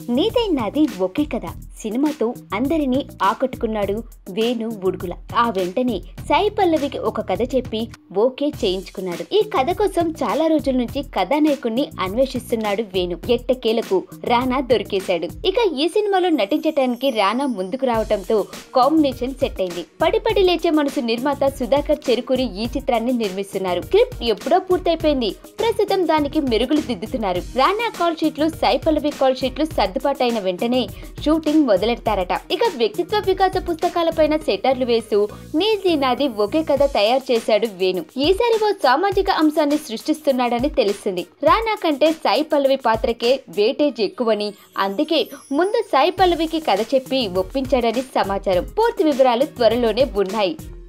నీదైనది ఒకే కథ సినిమాతో అందరినీ ఆకట్టుకున్నాడు వేణు ఉడుగుల ఆ వెంటనే సాయి పల్లవికి ఒక కథ చెప్పి ఓకే చేయించుకున్నాడు ఈ కథ కోసం చాలా రోజుల నుంచి కథానాయకుణ్ణి అన్వేషిస్తున్నాడు వేణు ఎట్టకేలకు రానా దొరికేశాడు ఇక ఈ సినిమాలో నటించడానికి రానా ముందుకు రావటంతో కాంబినేషన్ సెట్ అయింది పడి పడి లేచే మనసు నిర్మాత సుధాకర్ చెరుకూరి ఈ చిత్రాన్ని నిర్మిస్తున్నారు స్క్రిప్ట్ ఎప్పుడో పూర్తయిపోయింది ప్రస్తుతం దానికి మెరుగులు దిద్దుతున్నారు రానా కాల్ షీట్లు సాయి పల్లవి కాల్ షీట్లు సర్దుబాటు అయిన వెంటనే షూటింగ్ మొదలెడతారట ఇక వ్యక్తిత్వ వికాస పుస్తకాలపైన సెటర్లు వేస్తూ నీది నాది ఒకే కథ తయారు చేశాడు వేణు ఈసారి ఓ సామాజిక అంశాన్ని సృష్టిస్తున్నాడని తెలుస్తుంది రానా కంటే సాయి పల్లవి పాత్రకే వేటేజ్ ఎక్కువని అందుకే ముందు సాయి పల్లవికి కథ చెప్పి ఒప్పించాడని సమాచారం పూర్తి వివరాలు త్వరలోనే ఉన్నాయి